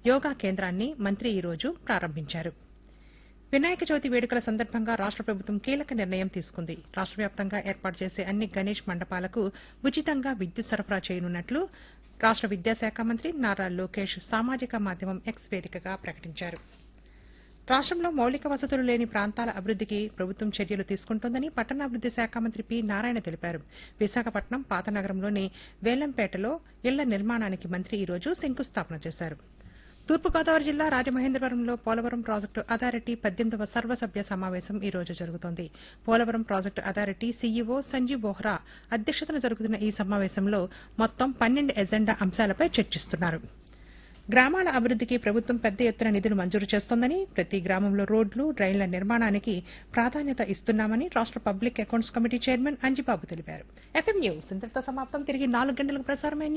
యోగా కేంద్రాన్ని మంత్రి ఈ రోజు ప్రారంభించారు వినాయక చవితి వేడుకల సందర్భంగా రాష్ట ప్రభుత్వం కీలక నిర్ణయం తీసుకుంది రాష్ట వ్యాప్తంగా ఏర్పాటు చేసే అన్ని గణేష్ మండపాలకు ఉచితంగా విద్యుత్ సరఫరా చేయనున్నట్లు రాష్ట విద్యాశాఖ మంత్రి నారా లోకేష్ సామాజిక మాధ్యమం ఎక్స్ వేదికగా ప్రకటించారు రాష్టంలో మౌలిక వసతులు లేని ప్రాంతాల అభివృద్దికి ప్రభుత్వం చర్యలు తీసుకుంటోందని పట్టణాభివృద్ది శాఖ మంత్రి పి నారాయణ తెలిపారు విశాఖపట్నం పాతనగరంలోని వేలంపేటలో ఇళ్ల నిర్మాణానికి మంత్రి ఈ రోజు శంకుస్థాపన చేశారు తూర్పుగోదావరి జిల్లా రాజమహేంద్రవరంలో పోలవరం ప్రాజెక్టు అథారిటీ పద్దెనిమిదవ సర్వసభ్య సమావేశం ఈ రోజు జరుగుతోంది Polavaram project authority CEO Sanjeev Bohra అధ్యక్షతన జరుగుతున్న ఈ సమావేశంలో మొత్తం పన్నెండు ఎజెండా అంశాలపై చర్చిస్తున్నారు గ్రామాల అభివృద్దికి ప్రభుత్వం పెద్ద ఎత్తున నిధులు మంజూరు చేస్తోందని ప్రతి గ్రామంలో రోడ్లు డ్రైన్ల నిర్మాణానికి ప్రాధాన్యత ఇస్తున్నామని రాష్ట public accounts committee chairman Anjibabu తెలిపారు ఎఫ్ఎం న్యూస్ ఇంతటితో సమాప్తం తిరిగి నాలుగు గంటలకు ప్రసారమైన